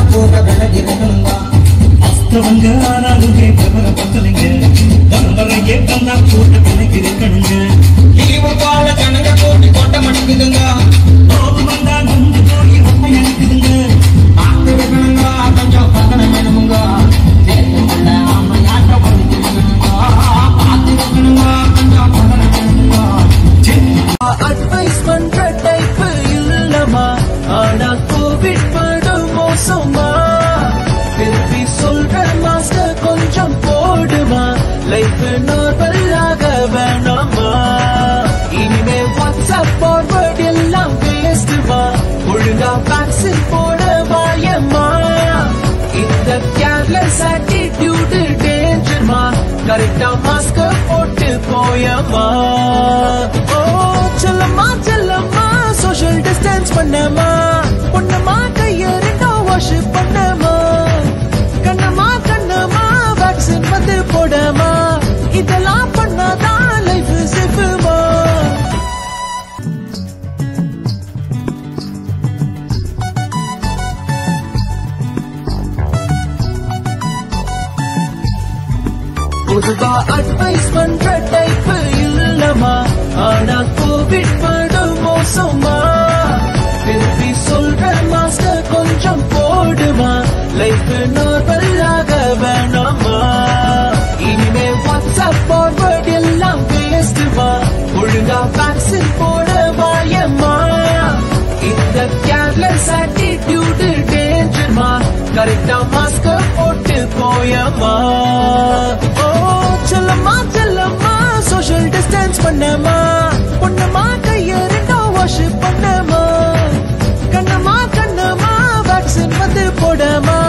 கூட விலகிருக்கணுங்க அஸ்தவங்க ஆனாலும் கேட்கவர பத்தலைங்க பரம்பரையே கண்ணா போட்டு கணக்கு இருக்கணுங்க லீவு கால ஜனங்க போட்டு கொட்ட மாட்டேங்குதுங்க நோவு வந்தா நொந்து போய் உண்மை அனுப்புதுங்க பார்த்து இருக்கணுங்க கொஞ்சம் பக்கன வேணுமுங்க சேர்த்துக்குள்ள அம்மையாட்ட பண்ணிக்கணுங்க பார்த்து இருக்கணுங்க கொஞ்சம் பக்கன வேணுமுங்க அட்வைஸ் பண்ற டைப் இல்லமா ஆனா கோவிட் படும் மோசமா திருப்பி சொல்ற மாஸ்டர் கொஞ்சம் போடுமா லைஃப் நார்மலாக வேணாமா இனிமே வாட்ஸ்அப் ஃபார்வர்ட் எல்லாம் வேஸ்டுமா ஒழுங்கா வேக்சின் போட வாயம்மா இந்த கேர்லெஸ் ஆட்டிடியூட் டேஞ்சர்மா கரெக்டா மாஸ்க் போட்டு போயம்மா ஓ செல்லம்மா செல்லம்மா சோஷியல் டிஸ்டன்ஸ் பண்ணமா பொண்ணம்மா கைய ரெண்டா வாஷ் பண்ணமா கண்ணம்மா கண்ணம்மா வேக்சின் வந்து போடமா இதெல்லாம் பண்ணாதான் லைஃப் சேஃபுமா பொதுவா அட்வைஸ் பண்ற டைப் இல்லமா ஆனா கோவிட் படும் மோசமா திருப்பி சொல்ற மாஸ்டர் கொஞ்சம் போடுமா லைஃப் நார்மலாக வேணாமா இனிமே வாட்ஸ்அப் ஃபார்வர்ட் எல்லாம் வேஸ்டுமா ஒழுங்கா வேக்சின் போட வாயம்மா இந்த கேர்லெஸ் ஆட்டிடியூட் டேஞ்சர்மா கரெக்டா மாஸ்க் போட்டு போயம்மா ஓ செல்லம்மா செல்லம்மா சோஷியல் டிஸ்டன்ஸ் பண்ணமா பொண்ணம்மா கைய ரெண்டா வாஷ் பண்ணமா கண்ணம்மா கண்ணம்மா வேக்சின் வந்து போடமா